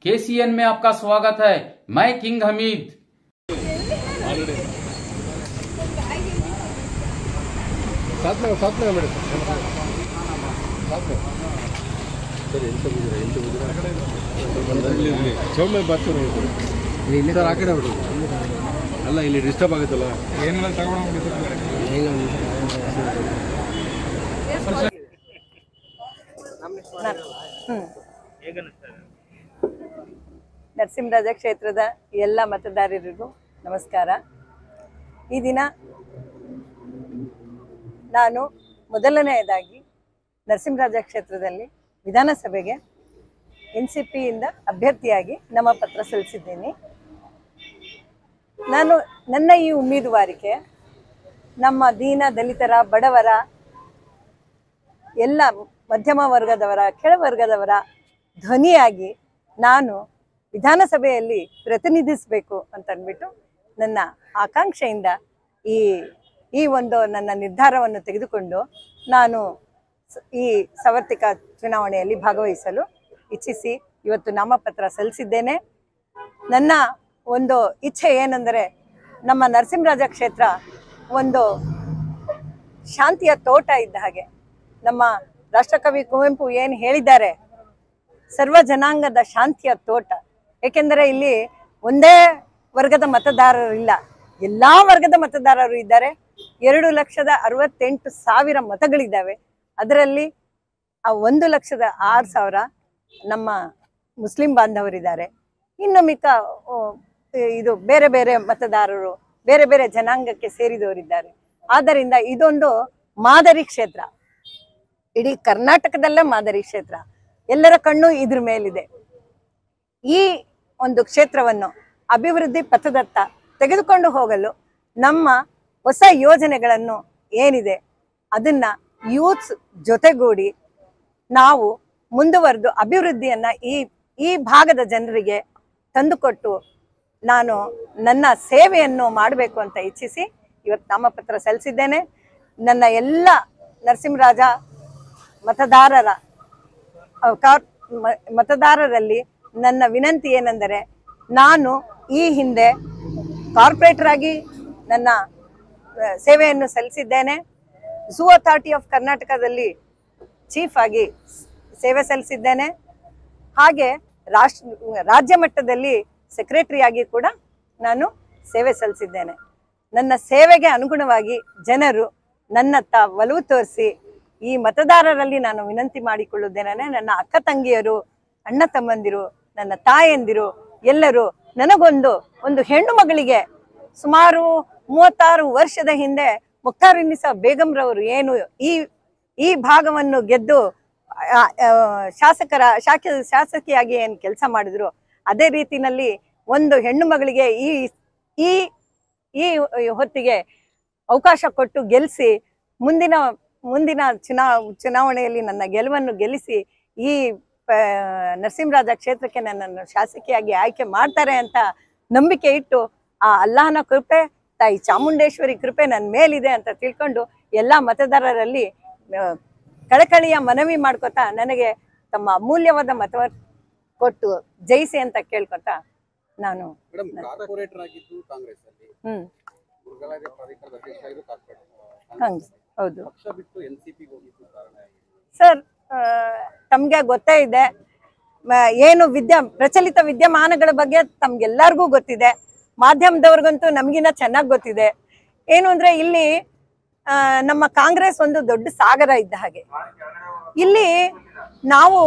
KCN में आपका स्वागत है मैं किंग हमीद साथ में साथ में ಮೇಡಮ್ ಸಾತ್ में ಸರಿ ಎಂತ ಬಿದ್ದೀರಾ ಎಂತ ಬಿದ್ದೀರಾ ಇಲ್ಲಿ ಇಲ್ಲಿ ಸೌಮ್ಯ ಬರ್ತಾರೆ ಇಲ್ಲಿ ಸರ್ ಆ ಕಡೆ ಬಿಡಿ ಅಲ್ಲ ಇಲ್ಲಿ ಡಿಸ್ಟರ್ಬ್ ಆಗುತ್ತಲ್ಲ ಏನೆಲ್ಲ ನರಸಿಂಹರಾಜ ಕ್ಷೇತ್ರದ ಎಲ್ಲ ಮತದಾರರಿಗೂ ನಮಸ್ಕಾರ ಈ ದಿನ ನಾನು ಮೊದಲನೆಯದಾಗಿ ನರಸಿಂಹರಾಜ ಕ್ಷೇತ್ರದಲ್ಲಿ ವಿಧಾನಸಭೆಗೆ ಎನ್ ಸಿ ಪಿಯಿಂದ ಅಭ್ಯರ್ಥಿಯಾಗಿ ನಾಮಪತ್ರ ಸಲ್ಲಿಸಿದ್ದೀನಿ ನಾನು ನನ್ನ ಈ ಉಮೇದುವಾರಿಕೆ ನಮ್ಮ ದೀನ ದಲಿತರ ಬಡವರ ಎಲ್ಲ ಮಧ್ಯಮ ವರ್ಗದವರ ಕೆಳವರ್ಗದವರ ಧ್ವನಿಯಾಗಿ ನಾನು ವಿಧಾನಸಭೆಯಲ್ಲಿ ಪ್ರತಿನಿಧಿಸಬೇಕು ಅಂತ ಅಂದ್ಬಿಟ್ಟು ನನ್ನ ಆಕಾಂಕ್ಷೆಯಿಂದ ಈ ಈ ಒಂದು ನನ್ನ ನಿರ್ಧಾರವನ್ನು ತೆಗೆದುಕೊಂಡು ನಾನು ಸ- ಈ ಸಾರ್ವತ್ರಿಕ ಚುನಾವಣೆಯಲ್ಲಿ ಭಾಗವಹಿಸಲು ಇಚ್ಛಿಸಿ ಇವತ್ತು ನಾಮಪತ್ರ ಸಲ್ಲಿಸಿದ್ದೇನೆ ನನ್ನ ಒಂದು ಇಚ್ಛೆ ಏನೆಂದರೆ ನಮ್ಮ ನರಸಿಂಹರಾಜ ಕ್ಷೇತ್ರ ಒಂದು ಶಾಂತಿಯ ತೋಟ ಇದ್ದ ಹಾಗೆ ನಮ್ಮ ರಾಷ್ಟ್ರಕವಿ ಕುವೆಂಪು ಏನು ಹೇಳಿದ್ದಾರೆ ಸರ್ವ ಜನಾಂಗದ ಶಾಂತಿಯ ತೋಟ ಏಕೆಂದರೆ ಇಲ್ಲಿ ಒಂದೇ ವರ್ಗದ ಮತದಾರರು ಇಲ್ಲ ಎಲ್ಲಾ ವರ್ಗದ ಮತದಾರರು ಇದ್ದಾರೆ ಎರಡು ಲಕ್ಷದ ಅರವತ್ತೆಂಟು ಸಾವಿರ ಮತಗಳಿದ್ದಾವೆ ಅದರಲ್ಲಿ ಆ ಒಂದು ಲಕ್ಷದ ಆರು ಸಾವಿರ ನಮ್ಮ ಮುಸ್ಲಿಂ ಬಾಂಧವರಿದ್ದಾರೆ ಇನ್ನು ಮಿಕ್ಕ ಆ, ಇದು ಬೇರೆ ಬೇರೆ ಮತದಾರರು ಬೇರೆ ಬೇರೆ ಜನಾಂಗಕ್ಕೆ ಸೇರಿದವರಿದ್ದಾರೆ ಆದ್ದರಿಂದ ಇದೊಂದು ಮಾದರಿ ಕ್ಷೇತ್ರ ಇಡೀ ಕರ್ನಾಟಕದಲ್ಲೇ ಮಾದರಿ ಕ್ಷೇತ್ರ ಎಲ್ಲರ ಕಣ್ಣು ಇದ್ರ ಮೇಲಿದೆ ಈ ಒಂದು ಕ್ಷೇತ್ರವನ್ನು ಅಭಿವೃದ್ಧಿ ಪಥದತ್ತ ತೆಗೆದುಕೊಂಡು ಹೋಗಲು ನಮ್ಮ ಹೊಸ ಯೋಜನೆಗಳನ್ನು ಏನಿದೆ ಅದನ್ನ ಯೂತ್ಸ್ ಜೊತೆಗೂಡಿ ನಾವು ಮುಂದುವರೆದು ಅಭಿವೃದ್ಧಿಯನ್ನ ಈ ಈ ಭಾಗದ ಜನರಿಗೆ ತಂದುಕೊಟ್ಟು ನಾನು ನನ್ನ ಸೇವೆಯನ್ನು ಮಾಡಬೇಕು ಅಂತ ಇಚ್ಛಿಸಿ ಇವತ್ತು ನಾಮಪತ್ರ ಸಲ್ಲಿಸಿದ್ದೇನೆ ನನ್ನ ಎಲ್ಲ ನರಸಿಂಹರಾಜ ಮತದಾರರ ಅಹ್, ಕಾ- ಮ- ಮತದಾರರಲ್ಲಿ ನನ್ನ ವಿನಂತಿ ಏನೆಂದರೆ ನಾನು ಈ ಹಿಂದೆ ಕಾರ್ಪೊರೇಟರ್ ಆಗಿ ನನ್ನ ಅಹ್, ಸೇವೆಯನ್ನು ಸಲ್ಲಿಸಿದ್ದೇನೆ ಝೂ ಅಥಾರಿಟಿ ಆಫ್ ಕರ್ನಾಟಕದಲ್ಲಿ ಚೀಫ್ ಆಗಿ ಸ್- ಸೇವೆ ಸಲ್ಲಿಸಿದ್ದೇನೆ ಹಾಗೆ ರಾಷ್ಟ್ರ ರಾಜ್ಯ ಮಟ್ಟದಲ್ಲಿ ಸೆಕ್ರೆಟರಿ ಆಗಿ ಕೂಡ ನಾನು ಸೇವೆ ಸಲ್ಲಿಸಿದ್ದೇನೆ ನನ್ನ ಸೇವೆಗೆ ಅನುಗುಣವಾಗಿ ಜನರು ನನ್ನತ್ತ ಒಲವು ತೋರಿಸಿ ಈ ಮತದಾರರಲ್ಲಿ ನಾನು ವಿನಂತಿ ಮಾಡಿಕೊಳ್ಳುವುದೇನೆ ನನ್ನ ಅಕ್ಕ ತಂಗಿಯರು ಅಣ್ಣ ತಮ್ಮಂದಿರು ನನ್ನ ತಾಯಂದಿರು ಎಲ್ಲರೂ ನನಗೊಂದು ಒಂದು ಹೆಣ್ಣು ಮಗಳಿಗೆ ಸುಮಾರು ಮೂವತ್ತಾರು ವರ್ಷದ ಹಿಂದೆ ಮುಕ್ತಾರಿನಿಸಾ ಬೇಗಂರವರು ಏನು ಈ ಈ ಭಾಗವನ್ನು ಗೆದ್ದು ಆ, ಆ, ಶಾಸಕರ ಶಾಖ ಶಾಸಕಿಯಾಗಿ ಏನು ಕೆಲಸ ಮಾಡಿದ್ರು ಅದೇ ರೀತಿನಲ್ಲಿ ಒಂದು ಹೆಣ್ಣು ಮಗಳಿಗೆ ಈ ಈ ಈ ಹೊತ್ತಿಗೆ ಅವಕಾಶ ಕೊಟ್ಟು ಗೆಲ್ಲಿಸಿ ಮುಂದಿನ ಮುಂದಿನ ಚುನಾ ಚುನಾವಣೆಯಲ್ಲಿ ನನ್ನ ಗೆಲುವನ್ನು ಗೆಲ್ಲಿಸಿ ಈ ಆ, ನರಸಿಂಹರಾಜ ಕ್ಷೇತ್ರಕ್ಕೆ ನನ್ನನ್ನು ಶಾಸಕಿಯಾಗಿ ಆಯ್ಕೆ ಮಾಡ್ತಾರೆ ಅಂತ ನಂಬಿಕೆ ಇಟ್ಟು ಆ ಅಲ್ಲಾಹನ ಕೃಪೆ ತಾಯಿ ಚಾಮುಂಡೇಶ್ವರಿ ಕೃಪೆ ನನ್ನ ಮೇಲಿದೆ ಅಂತ ತಿಳ್ಕೊಂಡು ಎಲ್ಲ ಮತದಾರರಲ್ಲಿ ಆ, ಕಳಕಳಿಯ ಮನವಿ ಮಾಡ್ಕೊತಾ ನನಗೆ ತಮ್ಮ ಅಮೂಲ್ಯವಾದ ಮತವ ಕೊಟ್ಟು ಜಯಿಸಿ ಅಂತ ಕೇಳ್ಕೊತಾ ನಾನು ಮೇಡಮ್ ಕಾರ್ಪೊರೇಟರ್ ಆಗಿದ್ದು ಕಾಂಗ್ರೆಸ್ ಅಲ್ಲಿ ಹ್ಮ್ ಮುರುಘರಾಜ ಪ್ರಾಧಿಕಾರದ ಅಧ್ಯಕ್ಷ ಆಗಿದ್ದು ಕಾರ್ಪೊರೇಟರ್ ಹಂಗೆ ಹೌದು ಪಕ್ಷ ಬಿಟ್ಟು ಎನ್ ಸಿ ಪಿಗೆ ಹೋಗಿದ್ದು ಕಾರಣ ಏನು? ಸರ್ ತಮಗೆ ಗೊತ್ತೇ ಇದೆ ಮ- ಏನು ವಿದ್ಯಾ ಪ್ರಚಲಿತ ವಿದ್ಯಮಾನಗಳ ಬಗ್ಗೆ ತಮ್ಗೆಲ್ಲರಿಗೂ ಗೊತ್ತಿದೆ ಮಾಧ್ಯಮದವ್ರಿಗಂತೂ ನಮಗಿನ್ನ ಚೆನ್ನಾಗಿ ಗೊತ್ತಿದೆ ಏನು ಅಂದ್ರೆ ಇಲ್ಲಿ ಆ, ನಮ್ಮ ಕಾಂಗ್ರೆಸ್ ಒಂದು ದೊಡ್ಡ ಸಾಗರ ಇದ್ದ ಹಾಗೆ ಇಲ್ಲಿ ನಾವು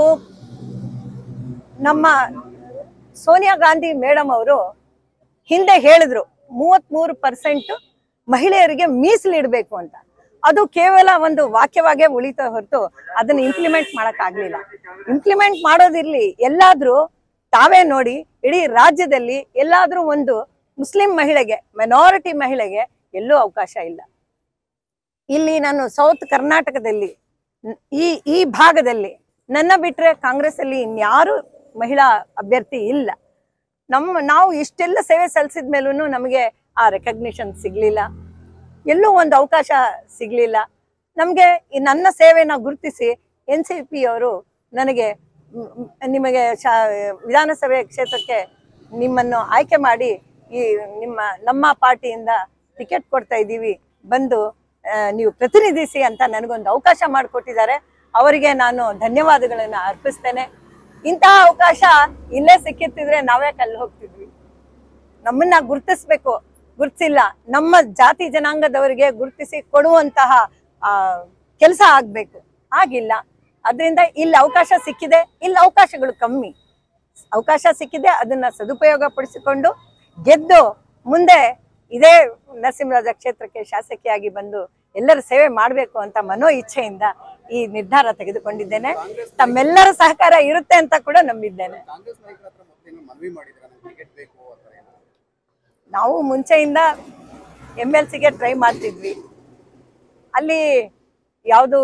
ನಮ್ಮ ಸೋನಿಯಾ ಗಾಂಧಿ ಮೇಡಮ್ ಅವರು ಹಿಂದೆ ಹೇಳಿದ್ರು ಮೂವತ್ಮೂರು ಪರ್ಸೆಂಟ್ ಮಹಿಳೆಯರಿಗೆ ಮೀಸಲಿಡಬೇಕು ಅಂತ ಅದು ಕೇವಲ ಒಂದು ವಾಕ್ಯವಾಗೇ ಉಳಿತ ಹೊರತು ಅದನ್ನ ಇಂಪ್ಲಿಮೆಂಟ್ ಮಾಡಕ್ ಆಗ್ಲಿಲ್ಲ ಇಂಪ್ಲಿಮೆಂಟ್ ಮಾಡೋದಿರ್ಲಿ ಎಲ್ಲಾದ್ರೂ ತಾವೇ ನೋಡಿ ಇಡೀ ರಾಜ್ಯದಲ್ಲಿ ಎಲ್ಲಾದ್ರೂ ಒಂದು ಮುಸ್ಲಿಂ ಮಹಿಳೆಗೆ ಮೈನಾರಿಟಿ ಮಹಿಳೆಗೆ ಎಲ್ಲೂ ಅವಕಾಶ ಇಲ್ಲ ಇಲ್ಲಿ ನಾನು ಸೌತ್ ಕರ್ನಾಟಕದಲ್ಲಿ ನ್- ಈ ಈ ಭಾಗದಲ್ಲಿ ನನ್ನ ಬಿಟ್ರೆ ಕಾಂಗ್ರೆಸ್ ಅಲ್ಲಿ ಇನ್ಯಾರು ಮಹಿಳಾ ಅಭ್ಯರ್ಥಿ ಇಲ್ಲ ನಮ್ಮ ನಾವು ಇಷ್ಟೆಲ್ಲ ಸೇವೆ ಸಲ್ಲಿಸಿದ ಮೇಲೂ ನಮಗೆ ಆ ರೆಕಗ್ನಿಷನ್ ಸಿಗ್ಲಿಲ್ಲ ಎಲ್ಲೂ ಒಂದು ಅವಕಾಶ ಸಿಗ್ಲಿಲ್ಲ ನಮಗೆ ಈ ನನ್ನ ಸೇವೆನ ಗುರುತಿಸಿ ಎನ್ ಸಿ ಪಿ ಅವರು ನನಗೆ ಮ್, ಮ್, ನಿಮಗೆ ಶಾ ವಿಧಾನಸಭೆ ಕ್ಷೇತ್ರಕ್ಕೆ ನಿಮ್ಮನ್ನು ಆಯ್ಕೆ ಮಾಡಿ ಈ ನಿಮ್ಮ ನಮ್ಮ ಪಾರ್ಟಿಯಿಂದ ಟಿಕೆಟ್ ಕೊಡ್ತಾ ಇದ್ದೀವಿ ಬಂದು ಆ, ನೀವು ಪ್ರತಿನಿಧಿಸಿ ಅಂತ ನನಗೊಂದು ಅವಕಾಶ ಮಾಡಿಕೊಟ್ಟಿದ್ದಾರೆ ಅವರಿಗೆ ನಾನು ಧನ್ಯವಾದಗಳನ್ನು ಅರ್ಪಿಸ್ತೇನೆ ಇಂತಹ ಅವಕಾಶ ಇಲ್ಲೇ ಸಿಕ್ಕಿರ್ತಿದ್ರೆ ನಾವೇ ಕಲ್ಲು ಹೋಗ್ತಿದ್ವಿ ನಮ್ಮನ್ನ ಗುರುತಿಸ್ಬೇಕು ಗುರುತಿಸಿಲ್ಲ ನಮ್ಮ ಜಾತಿ ಜನಾಂಗದವರಿಗೆ ಗುರುತಿಸಿ ಕೊಡುವಂತಹ ಆ ಕೆಲಸ ಆಗ್ಬೇಕು ಆಗಿಲ್ಲ ಅದರಿಂದ ಇಲ್ಲಿ ಅವಕಾಶ ಸಿಕ್ಕಿದೆ ಇಲ್ಲಿ ಅವಕಾಶಗಳು ಕಮ್ಮಿ ಅವಕಾಶ ಸಿಕ್ಕಿದೆ ಅದನ್ನ ಸದುಪಯೋಗ ಪಡಿಸಿಕೊಂಡು ಗೆದ್ದು ಮುಂದೆ ಇದೇ ನರಸಿಂಹರಾಜ ಕ್ಷೇತ್ರಕ್ಕೆ ಶಾಸಕಿಯಾಗಿ ಬಂದು ಎಲ್ಲರ ಸೇವೆ ಮಾಡಬೇಕು ಅಂತ ಮನೋ ಇಚ್ಛೆಯಿಂದ ಈ ನಿರ್ಧಾರ ತೆಗೆದುಕೊಂಡಿದ್ದೇನೆ ತಮ್ಮೆಲ್ಲರ ಸಹಕಾರ ಇರುತ್ತೆ ಅಂತ ಕೂಡ ನಂಬಿದ್ದೇನೆ ಕಾಂಗ್ರೆಸ್ ನಾಯಕರ ಹತ್ರ ಮೊದಲೇನು ಮನವಿ ಮಾಡಿದ್ರ ನಮ್ಗೆ ಟಿಕೆಟ್ ಬೇಕು ಅಂತ ಏನು ನಾವು ಮುಂಚೆಯಿಂದ ಎಮ್ ಎಲ್ ಸಿಗೆ ಟ್ರೈ ಮಾಡ್ತಿದ್ವಿ ಅಲ್ಲಿ ಯಾವುದು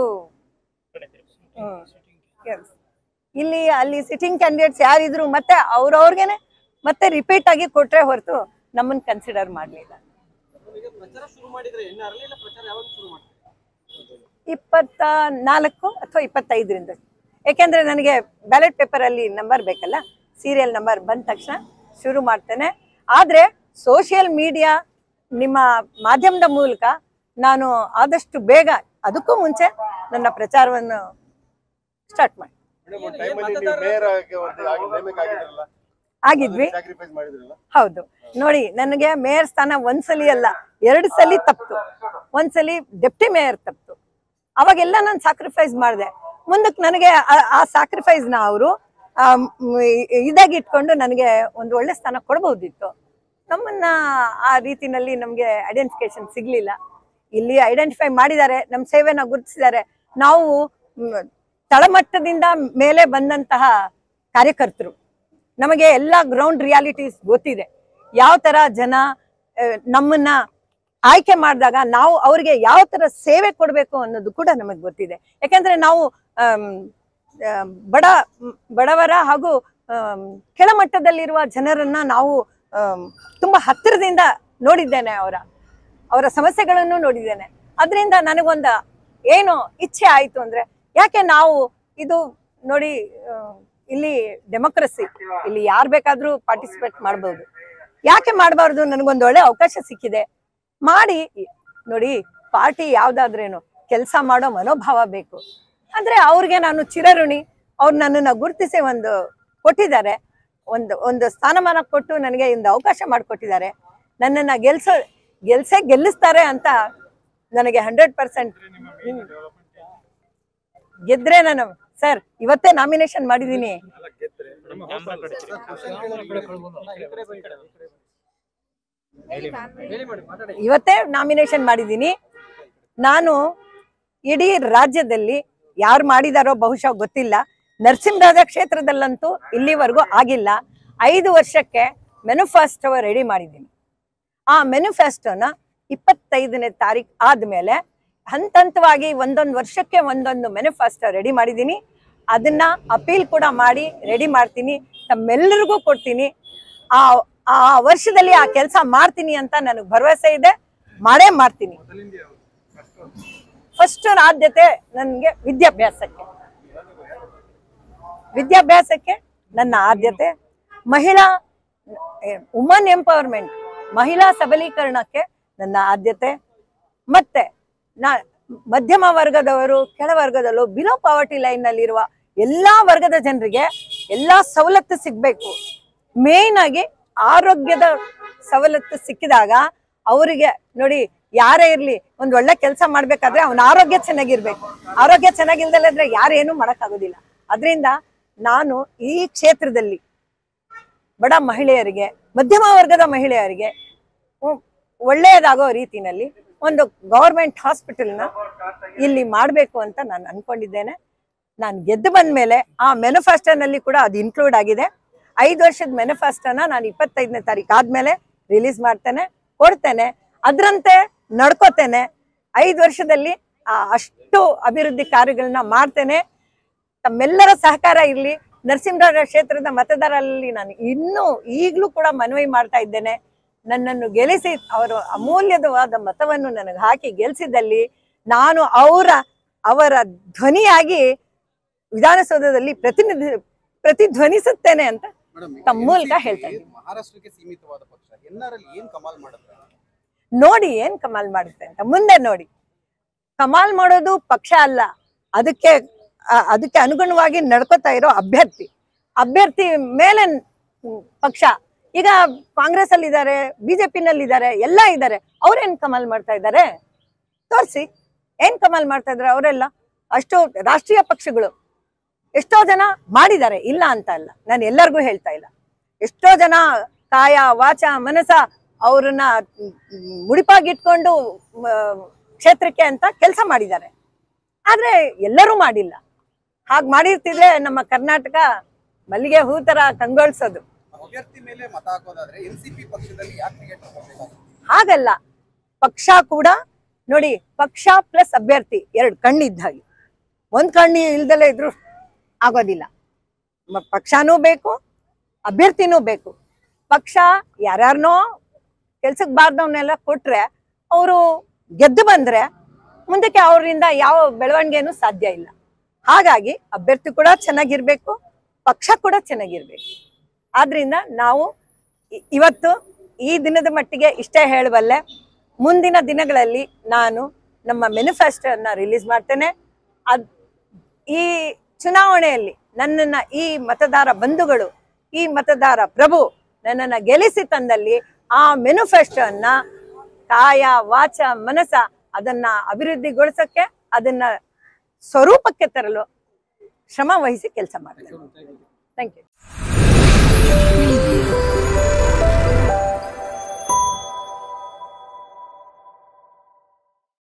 ಇಲ್ಲಿ ಅಲ್ಲಿ ಸಿಟ್ಟಿಂಗ್ ಕ್ಯಾಂಡಿಡೇಟ್ಸ್ ಯಾರಿದ್ರು ಮತ್ತೆ ಅವ್ರವ್ರಿಗೆನೆ ಮತ್ತೆ ರಿಪೀಟ್ ಆಗಿ ಕೊಟ್ರೆ ಹೊರತು ನಮ್ಮನ್ನ ಕನ್ಸಿಡರ್ ಮಾಡಲಿಲ್ಲ ಈಗ ಪ್ರಚಾರ ಶುರು ಮಾಡಿದ್ರೆ ಎನ್ಆರ್ ಇಲ್ಲ ಪ್ರಚಾರ ಯಾವಾಗ ಶುರು ಮಾಡ್ತಾರೆ ಇಪ್ಪತ್ತ ನಾಲ್ಕು ಅಥವಾ ಇಪ್ಪತ್ತೈದರಿಂದ ಯಾಕೆಂದ್ರೆ ನನಗೆ ಬ್ಯಾಲೆಟ್ ಪೇಪರ್ ಅಲ್ಲಿ ನಂಬರ್ ಬೇಕಲ್ಲ ಸೀರಿಯಲ್ ನಂಬರ್ ಬಂದ ತಕ್ಷಣ ಶುರು ಮಾಡ್ತೇನೆ ಆದ್ರೆ ಸೋಷಿಯಲ್ ಮೀಡಿಯಾ ನಿಮ್ಮ ಮಾಧ್ಯಮದ ಮೂಲಕ ನಾನು ಆದಷ್ಟು ಬೇಗ ಅದಕ್ಕೂ ಮುಂಚೆ ನನ್ನ ಪ್ರಚಾರವನ್ನು ಸ್ಟಾರ್ಟ್ ಮಾಡಿ ಟೈಮಲ್ಲಿ ನೀವು ಮೇಯರ್ ಆಗಿ ಒಂದು ಆಗಿ ನೇಮಕ ಆಗಿದ್ರಲ್ಲ ಆಗಿದ್ವಿ ಸ್ಯಾಕ್ರಿಫೈಸ್ ಮಾಡಿದ್ರಲ್ಲ ಹೌದು ನೋಡಿ ನನಗೆ ಮೇಯರ್ ಸ್ಥಾನ ಒಂದ್ಸಲಿ ಅಲ್ಲ ಎರಡು ಸಲಿ ತಪ್ತು ಒಂದ್ಸಲಿ ಡೆಪ್ಟಿ ಮೇಯರ್ ತಪ್ತು ಅವಾಗೆಲ್ಲ ನಾನು ಸಾಕ್ರಿಫೈಸ್ ಮಾಡಿದೆ ಮುಂದಕ್ಕೆ ನನಗೆ ಆ- ಆ sacrifice ನ ಅವರು ಇದಾಗಿ ಇಟ್ಕೊಂಡು ನನಗೆ ಒಂದು ಒಳ್ಳೆ ಸ್ಥಾನ ಕೊಡ್ಬೋದಿತ್ತು ನಮ್ಮನ್ನ ಆ ರೀತಿನಲ್ಲಿ ನಮಗೆ ಐಡೆಂಟಿಫಿಕೇಶನ್ ಸಿಗ್ಲಿಲ್ಲ ಇಲ್ಲಿ ಐಡೆಂಟಿಫೈ ಮಾಡಿದ್ದಾರೆ ನಮ್ಮ ಸೇವೆನ ಗುರುತಿಸಿದ್ದಾರೆ ನಾವು ಮ್, ತಳಮಟ್ಟದಿಂದ ಮೇಲೆ ಬಂದಂತಹ ಕಾರ್ಯಕರ್ತರು ನಮಗೆ ಎಲ್ಲ ಗ್ರೌಂಡ್ ರಿಯಾಲಿಟೀಸ್ ಗೊತ್ತಿದೆ ಯಾವ ತರ ಜನ ಆ, ನಮ್ಮನ್ನ ಆಯ್ಕೆ ಮಾಡಿದಾಗ ನಾವು ಅವರಿಗೆ ಯಾವ ತರ ಸೇವೆ ಕೊಡಬೇಕು ಅನ್ನೋದು ಕೂಡ ನಮಗೆ ಗೊತ್ತಿದೆ ಯಾಕೆಂದ್ರೆ ನಾವು ಆಮ್, ಆಮ್, ಬಡ ಮ್, ಬಡವರ ಹಾಗೂ ಆಮ್, ಕೆಳಮಟ್ಟದಲ್ಲಿರುವ ಜನರನ್ನ ನಾವು ಆಮ್, ತುಂಬಾ ಹತ್ತಿರದಿಂದ ನೋಡಿದ್ದೇನೆ ಅವರ ಅವರ ಸಮಸ್ಯೆಗಳನ್ನು ನೋಡಿದ್ದೇನೆ ಅದರಿಂದ ನನಗೊಂದು ಏನು ಇಚ್ಛೆ ಆಯ್ತು ಅಂದ್ರೆ ಯಾಕೆ ನಾವು ಇದು ನೋಡಿ ಆ, ಇಲ್ಲಿ ಡೆಮೋಕ್ರಸಿ ಇಲ್ಲಿ ಯಾರು ಬೇಕಾದ್ರೂ ಪಾರ್ಟಿಸಿಪೇಟ್ ಮಾಡ್ಬೋದು ಯಾಕೆ ಮಾಡಬಾರ್ದು ನನಗೊಂದು ಒಳ್ಳೆ ಅವಕಾಶ ಸಿಕ್ಕಿದೆ ಮಾಡಿ ನೋಡಿ ಪಾರ್ಟಿ ಯಾವ್ದಾದ್ರೇನು ಕೆಲಸ ಮಾಡೋ ಮನೋಭಾವ ಬೇಕು ಅಂದ್ರೆ ಅವ್ರಿಗೆ ನಾನು ಚಿರಋಣಿ ಅವ್ರು ನನ್ನನ್ನ ಗುರುತಿಸಿ ಒಂದು ಕೊಟ್ಟಿದ್ದಾರೆ ಒಂದು ಒಂದು ಸ್ಥಾನಮಾನ ಕೊಟ್ಟು ನನಗೆ ಒಂದು ಅವಕಾಶ ಮಾಡಿಕೊಟ್ಟಿದ್ದಾರೆ ನನ್ನನ್ನ ಗೆಲ್ಸೋ ಗೆಲ್ಸೇ ಗೆಲ್ಲಿಸ್ತಾರೆ ಅಂತ ನನಗೆ ಹಂಡ್ರೆಡ್ ಪರ್ಸೆಂಟ್ ಗೆದ್ರೆ ನಾನು ಸರ್ ಇವತ್ತೇ ನಾಮಿನೇಷನ್ ಮಾಡಿದ್ದೀನಿ ಹೇಳಿ ಮಾಡಿ ಮಾತಾಡಿ ಇವತ್ತೇ ನಾಮಿನೇಷನ್ ಮಾಡಿದ್ದೀನಿ ನಾನು ಇಡೀ ರಾಜ್ಯದಲ್ಲಿ ಯಾರು ಮಾಡಿದಾರೋ ಬಹುಶಃ ಗೊತ್ತಿಲ್ಲ ನರಸಿಂಹರಾಜ ಕ್ಷೇತ್ರದಲ್ಲಂತೂ ಇಲ್ಲಿವರೆಗೂ ಆಗಿಲ್ಲ ಐದು ವರ್ಷಕ್ಕೆ ಮೆನುಫೆಸ್ಟೋ ರೆಡಿ ಮಾಡಿದ್ದೀನಿ ಆ ಮೆನುಫೆಸ್ಟೋನ ಇಪ್ಪತ್ತೈದನೇ ತಾರೀಕು ಆದ್ಮೇಲೆ ಹಂತ ಹಂತವಾಗಿ ಒಂದೊಂದು ವರ್ಷಕ್ಕೆ ಒಂದೊಂದು ಮೆನುಫೆಸ್ಟೋ ರೆಡಿ ಮಾಡಿದ್ದೀನಿ ಅದನ್ನ ಅಪೀಲ್ ಕೂಡ ಮಾಡಿ ರೆಡಿ ಮಾಡ್ತೀನಿ ತಮ್ಮೆಲ್ಲರಿಗೂ ಕೊಡ್ತೀನಿ ಆ ಆ ವರ್ಷದಲ್ಲಿ ಆ ಕೆಲಸ ಮಾಡ್ತೀನಿ ಅಂತ ನನಗೆ ಭರವಸೆ ಇದೆ ಮಾಡೇ ಮಾಡ್ತೀನಿ ಫಸ್ಟ್ ಆದ್ಯತೆ ನನಗೆ ವಿದ್ಯಾಭ್ಯಾಸಕ್ಕೆ ವಿದ್ಯಾಭ್ಯಾಸಕ್ಕೆ ನನ್ನ ಆದ್ಯತೆ ಮಹಿಳಾ ವುಮನ್ ಎಂಪವರ್ಮೆಂಟ್ ಮಹಿಳಾ ಸಬಲೀಕರಣಕ್ಕೆ ನನ್ನ ಆದ್ಯತೆ ಮತ್ತೆ ನಾ ಮಧ್ಯಮ ವರ್ಗದವರು ಕೆಳವರ್ಗದಲ್ಲೂ ಬಿಲೋ ಪಾವರ್ಟಿ ಲೈನ್ ನಲ್ಲಿರುವ ಎಲ್ಲಾ ವರ್ಗದ ಜನರಿಗೆ ಎಲ್ಲಾ ಸವಲತ್ತು ಸಿಗ್ಬೇಕು ಮೇನ್ ಆಗಿ ಆರೋಗ್ಯದ ಸವಲತ್ತು ಸಿಕ್ಕಿದಾಗ ಅವರಿಗೆ ನೋಡಿ ಯಾರೇ ಇರ್ಲಿ ಒಂದ್ ಒಳ್ಳೆ ಕೆಲಸ ಮಾಡ್ಬೇಕಾದ್ರೆ ಅವನ ಆರೋಗ್ಯ ಚೆನ್ನಾಗಿರ್ಬೇಕು ಆರೋಗ್ಯ ಚೆನ್ನಾಗಿಲ್ದಲ್ಲದ್ರೆ ಯಾರೇನು ಮಾಡಕ್ಕಾಗೋದಿಲ್ಲ ಅದರಿಂದ ನಾನು ಈ ಕ್ಷೇತ್ರದಲ್ಲಿ ಬಡ ಮಹಿಳೆಯರಿಗೆ ಮಧ್ಯಮ ವರ್ಗದ ಮಹಿಳೆಯರಿಗೆ ಉ- ಒಳ್ಳೆಯದಾಗೋ ರೀತಿನಲ್ಲಿ ಒಂದು ಗೌರ್ಮೆಂಟ್ ಹಾಸ್ಪಿಟಲ್ನ ಇಲ್ಲಿ ಮಾಡಬೇಕು ಅಂತ ನಾನು ಅನ್ಕೊಂಡಿದ್ದೇನೆ ನಾನು ಗೆದ್ದು ಬಂದ ಮೇಲೆ ಆ ಮೆನುಫೆಸ್ಟೋನಲ್ಲಿ ಕೂಡ ಅದು ಇನ್ಕ್ಲೂಡ್ ಆಗಿದೆ ಐದು ವರ್ಷದ ಮೆನುಫೆಸ್ಟೋನ ನಾನು ಇಪ್ಪತ್ತೈದನೇ ತಾರೀಕು ಆದ್ಮೇಲೆ ರಿಲೀಸ್ ಮಾಡ್ತೇನೆ ಕೊಡ್ತೇನೆ ಅದರಂತೆ ನಡ್ಕೋತೇನೆ ಐದು ವರ್ಷದಲ್ಲಿ ಆ ಅಷ್ಟು ಅಭಿವೃದ್ಧಿ ಕಾರ್ಯಗಳನ್ನ ಮಾಡ್ತೇನೆ ತಮ್ಮೆಲ್ಲರ ಸಹಕಾರ ಇರಲಿ ನರಸಿಂಹರಾಜ ಕ್ಷೇತ್ರದ ಮತದಾರರಲ್ಲಿ ನಾನು ಇನ್ನೂ ಈಗಲೂ ಕೂಡ ಮನವಿ ಮಾಡ್ತಾ ಇದ್ದೇನೆ ನನ್ನನ್ನು ಗೆಲ್ಲಿಸಿ ಅವರು ಅಮೂಲ್ಯವಾದ ಮತವನ್ನು ನನಗೆ ಹಾಕಿ ಗೆಲ್ಲಿಸಿದಲ್ಲಿ ನಾನು ಅವರ ಅವರ ಧ್ವನಿಯಾಗಿ ವಿಧಾನಸೌಧದಲ್ಲಿ ಪ್ರತಿನಿಧಿ ಪ್ರತಿಧ್ವನಿಸುತ್ತೇನೆ ಅಂತ ಮೇಡಮ್ ತಮ್ಮ ಮೂಲಕ ಹೇಳ್ತಾ ಇದ್ದೀನಿ. ಮಹಾರಾಷ್ಟ್ರಕ್ಕೆ ಸೀಮಿತವಾದ ಪಕ್ಷ ಎನ್ಆರ್ ಅಲ್ಲಿ ಏನ್ ಕಮಾಲ್ ಮಾಡುತ್ತೆ ನೋಡಿ ಏನ್ ಕಮಾಲ್ ಮಾಡುತ್ತೆ ಅಂತ ಮುಂದೆ ನೋಡಿ ಕಮಾಲ್ ಮಾಡೋದು ಪಕ್ಷ ಅಲ್ಲ ಅದಕ್ಕೆ ಆ- ಅದಕ್ಕೆ ಅನುಗುಣವಾಗಿ ನಡ್ಕೋತಾ ಇರೋ ಅಭ್ಯರ್ಥಿ ಅಭ್ಯರ್ಥಿ ಮೇಲೆ ಮ್, ಪಕ್ಷ ಈಗ ಕಾಂಗ್ರೆಸ್ ಅಲ್ಲಿ ಇದ್ದಾರೆ ಬಿಜೆಪಿನಲ್ಲಿ ಇದ್ದಾರೆ ಎಲ್ಲ ಇದ್ದಾರೆ ಅವ್ರೇನ್ ಕಮಾಲ್ ಮಾಡ್ತಾ ಇದ್ದಾರೆ ತೋರಿಸಿ ಏನ್ ಕಮಾಲ್ ಮಾಡ್ತಾ ಇದ್ದಾರೆ ಅವರೆಲ್ಲ ಅಷ್ಟು ರಾಷ್ಟ್ರೀಯ ಪಕ್ಷಗಳು ಎಷ್ಟೋ ಜನ ಮಾಡಿದ್ದಾರೆ ಇಲ್ಲ ಅಂತ ಅಲ್ಲ ನಾನು ಎಲ್ಲರಿಗೂ ಹೇಳ್ತಾ ಇಲ್ಲ ಎಷ್ಟೋ ಜನ ಕಾಯ ವಾಚ ಮನಸ ಅವ್ರನ್ನ ಮ್, ಮ್, ಮುಡಿಪಾಗಿಟ್ಕೊಂಡು ಮ, ಕ್ಷೇತ್ರಕ್ಕೆ ಅಂತ ಕೆಲಸ ಮಾಡಿದ್ದಾರೆ ಆದ್ರೆ ಎಲ್ಲರೂ ಮಾಡಿಲ್ಲ ಹಾಗೆ ಮಾಡಿರ್ತಿದ್ರೆ ನಮ್ಮ ಕರ್ನಾಟಕ ಮಲ್ಲಿಗೆ ಹೂ ತರ ಕಂಗೊಳಿಸೋದು ಅಭ್ಯರ್ಥಿ ಮೇಲೆ ಮತ ಹಾಕೋದಾದ್ರೆ ಎನ್ಸಿಪಿ ಪಕ್ಷದಲ್ಲಿ ಯಾಕೆ ಟಿಕೆಟ್ ತಗೋಬೇಕಾಗುತ್ತೆ ಹಾಗಲ್ಲ ಪಕ್ಷ ಕೂಡ ನೋಡಿ ಪಕ್ಷ ಪ್ಲಸ್ ಅಭ್ಯರ್ಥಿ ಎರಡು ಕಣ್ಣಿದ್ದ ಹಾಗೆ ಒಂದ್ ಕಣ್ಣು ಇಲ್ದಲೇ ಇದ್ರು ಆಗೋದಿಲ್ಲ ಮ- ಪಕ್ಷನೂ ಬೇಕು ಅಭ್ಯರ್ಥಿನೂ ಬೇಕು ಪಕ್ಷ ಯಾರ್ಯಾರನೋ ಕೆಲ್ಸಕ್ಕೆ ಬಾರ್ದವನ್ನೆಲ್ಲ ಕೊಟ್ರೆ ಅವರು ಗೆದ್ದು ಬಂದ್ರೆ ಮುಂದಕ್ಕೆ ಅವರಿಂದ ಯಾವ ಬೆಳವಣಿಗೆನೂ ಸಾಧ್ಯ ಇಲ್ಲ ಹಾಗಾಗಿ ಅಭ್ಯರ್ಥಿ ಕೂಡ ಚೆನ್ನಾಗಿರ್ಬೇಕು ಪಕ್ಷ ಕೂಡ ಚೆನ್ನಾಗಿರ್ಬೇಕು ಆದ್ರಿಂದ ನಾವು ಇ- ಇವತ್ತು ಈ ದಿನದ ಮಟ್ಟಿಗೆ ಇಷ್ಟೇ ಹೇಳಬಲ್ಲೆ ಮುಂದಿನ ದಿನಗಳಲ್ಲಿ ನಾನು ನಮ್ಮ ಮ್ಯಾನಿಫೆಸ್ಟೋನ ರಿಲೀಸ್ ಮಾಡ್ತೇನೆ ಅದ್ ಈ ಚುನಾವಣೆಯಲ್ಲಿ ನನ್ನನ್ನ ಈ ಮತದಾರ ಬಂಧುಗಳು ಈ ಮತದಾರ ಪ್ರಭು ನನ್ನನ್ನ ಗೆಲ್ಲಿಸಿ ತಂದಲ್ಲಿ ಆ ಮೆನಿಫೆಸ್ಟೋನ್ನ ಕಾಯ ವಾಚ ಮನಸ ಅದನ್ನ ಅಭಿವೃದ್ಧಿಗೊಳಿಸಕ್ಕೆ ಅದನ್ನ ಸ್ವರೂಪಕ್ಕೆ ತರಲು ಶ್ರಮ ವಹಿಸಿ ಕೆಲಸ ಮಾಡ್ತೇನೆ ಥ್ಯಾಂಕ್ ಯು